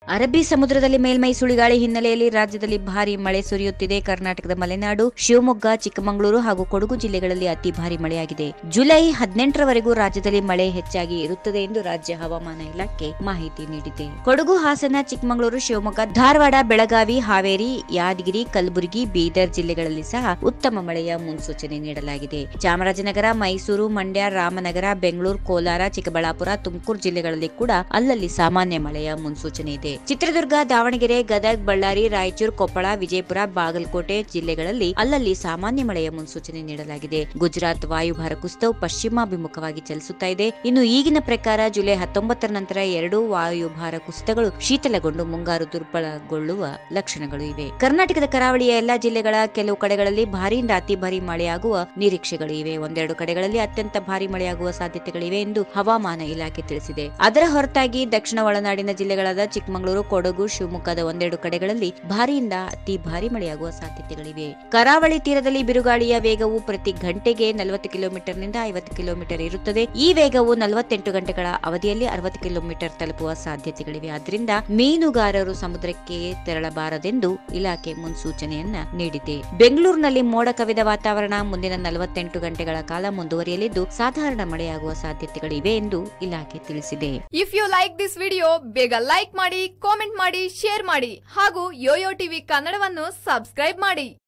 ಅರಬ್ಬಿ ಸಮುದ್ರದಲ್ಲಿ ಮೇಲ್ಮೈ ಸುಳಿಗಾಳಿ ಹಿನ್ನೆಲೆಯಲ್ಲಿ ರಾಜ್ಯದಲ್ಲಿ ಭಾರಿ ಮಳೆ ಸುರಿಯುತ್ತಿದೆ ಕರ್ನಾಟಕದ ಮಲೆನಾಡು ಶಿವಮೊಗ್ಗ ಚಿಕ್ಕಮಗಳೂರು ಹಾಗೂ ಕೊಡಗು ಜಿಲ್ಲೆಗಳಲ್ಲಿ ಅತಿ ಭಾರಿ ಮಳೆಯಾಗಿದೆ ಜುಲೈ ಹದಿನೆಂಟರವರೆಗೂ ರಾಜ್ಯದಲ್ಲಿ ಮಳೆ ಹೆಚ್ಚಾಗಿ ಇರುತ್ತದೆ ಎಂದು ರಾಜ್ಯ ಹವಾಮಾನ ಇಲಾಖೆ ಮಾಹಿತಿ ನೀಡಿದೆ ಕೊಡಗು ಹಾಸನ ಚಿಕ್ಕಮಗಳೂರು ಶಿವಮೊಗ್ಗ ಧಾರವಾಡ ಬೆಳಗಾವಿ ಹಾವೇರಿ ಯಾದಗಿರಿ ಕಲಬುರಗಿ ಬೀದರ್ ಜಿಲ್ಲೆಗಳಲ್ಲಿ ಸಹ ಉತ್ತಮ ಮಳೆಯ ಮುನ್ಸೂಚನೆ ನೀಡಲಾಗಿದೆ ಚಾಮರಾಜನಗರ ಮೈಸೂರು ಮಂಡ್ಯ ರಾಮನಗರ ಬೆಂಗಳೂರು ಕೋಲಾರ ಚಿಕ್ಕಬಳ್ಳಾಪುರ ತುಮಕೂರು ಜಿಲ್ಲೆಗಳಲ್ಲಿ ಕೂಡ ಅಲ್ಲಲ್ಲಿ ಸಾಮಾನ್ಯ ಮಳೆಯ ಮುನ್ಸೂಚನೆ ಇದೆ ಚಿತ್ರದುರ್ಗ ದಾವಣಗೆರೆ ಗದಗ್ ಬಳ್ಳಾರಿ ರಾಯಚೂರು ಕೊಪ್ಪಳ ವಿಜಯಪುರ ಬಾಗಲಕೋಟೆ ಜಿಲ್ಲೆಗಳಲ್ಲಿ ಅಲ್ಲಲ್ಲಿ ಸಾಮಾನ್ಯ ಮಳೆಯ ಮುನ್ಸೂಚನೆ ನೀಡಲಾಗಿದೆ ಗುಜರಾತ್ ವಾಯುಭಾರ ಕುಸಿತವು ಪಶ್ಚಿಮಾಭಿಮುಖವಾಗಿ ಚಲಿಸುತ್ತಾ ಇದೆ ಇನ್ನು ಈಗಿನ ಪ್ರಕಾರ ಜುಲೈ ಹತ್ತೊಂಬತ್ತರ ನಂತರ ಎರಡೂ ವಾಯುಭಾರ ಕುಸಿತಗಳು ಶೀತಲಗೊಂಡು ಮುಂಗಾರು ದುರ್ಬಲಗೊಳ್ಳುವ ಲಕ್ಷಣಗಳು ಇವೆ ಕರ್ನಾಟಕದ ಕರಾವಳಿಯ ಎಲ್ಲಾ ಜಿಲ್ಲೆಗಳ ಕೆಲವು ಕಡೆಗಳಲ್ಲಿ ಭಾರಿಯಿಂದ ಅತಿ ಭಾರಿ ಮಳೆಯಾಗುವ ನಿರೀಕ್ಷೆಗಳು ಇವೆ ಒಂದೆರಡು ಕಡೆಗಳಲ್ಲಿ ಅತ್ಯಂತ ಭಾರಿ ಮಳೆಯಾಗುವ ಸಾಧ್ಯತೆಗಳಿವೆ ಎಂದು ಹವಾಮಾನ ಇಲಾಖೆ ತಿಳಿಸಿದೆ ಅದರ ಹೊರತಾಗಿ ದಕ್ಷಿಣ ಒಳನಾಡಿನ ಜಿಲ್ಲೆಗಳಾದ ಚಿಕ್ಕಮಗಳೂರು ಕೊಡಗು ಶಿವಮೊಗ್ಗದ ಒಂದೆರಡು ಕಡೆಗಳಲ್ಲಿ ಭಾರಿಯಿಂದ ಅತಿ ಭಾರಿ ಮಳೆಯಾಗುವ ಸಾಧ್ಯತೆಗಳಿವೆ ಕರಾವಳಿ ತೀರದಲ್ಲಿ ಬಿರುಗಾಳಿಯ ವೇಗವು ಪ್ರತಿ ಗಂಟೆಗೆ ನಲವತ್ತು ಕಿಲೋಮೀಟರ್ನಿಂದ ಐವತ್ತು ಕಿಲೋಮೀಟರ್ ಇರುತ್ತದೆ ಈ ವೇಗವು ನಲವತ್ತೆಂಟು ಗಂಟೆಗಳ ಅವಧಿಯಲ್ಲಿ ಅರವತ್ತು ಕಿಲೋಮೀಟರ್ ತಲುಪುವ ಸಾಧ್ಯತೆಗಳಿವೆ ಆದ್ದರಿಂದ ಮೀನುಗಾರರು ಸಮುದ್ರಕ್ಕೆ ತೆರಳಬಾರದೆಂದು ಇಲಾಖೆ ಮುನ್ಸೂಚನೆಯನ್ನ ನೀಡಿದೆ ಬೆಂಗಳೂರಿನಲ್ಲಿ ಮೋಡ ಕವಿದ ವಾತಾವರಣ ಮುಂದಿನ ನಲವತ್ತೆಂಟು ಗಂಟೆಗಳ ಕಾಲ ಮುಂದುವರಿಯಲಿದ್ದು ಸಾಧಾರಣ ಮಳೆಯಾಗುವ ಸಾಧ್ಯತೆಗಳಿವೆ ಎಂದು ಇಲಾಖೆ ತಿಳಿಸಿದೆ if you like this video ಬೇಗ ಲೈಕ್ ಮಾಡಿ ಕಾಮೆಂಟ್ ಮಾಡಿ ಶೇರ್ ಮಾಡಿ ಹಾಗೂ ಯೋಯೋ ಟಿವಿ ಕನ್ನಡವನ್ನು ಸಬ್ಸ್ಕ್ರೈಬ್ ಮಾಡಿ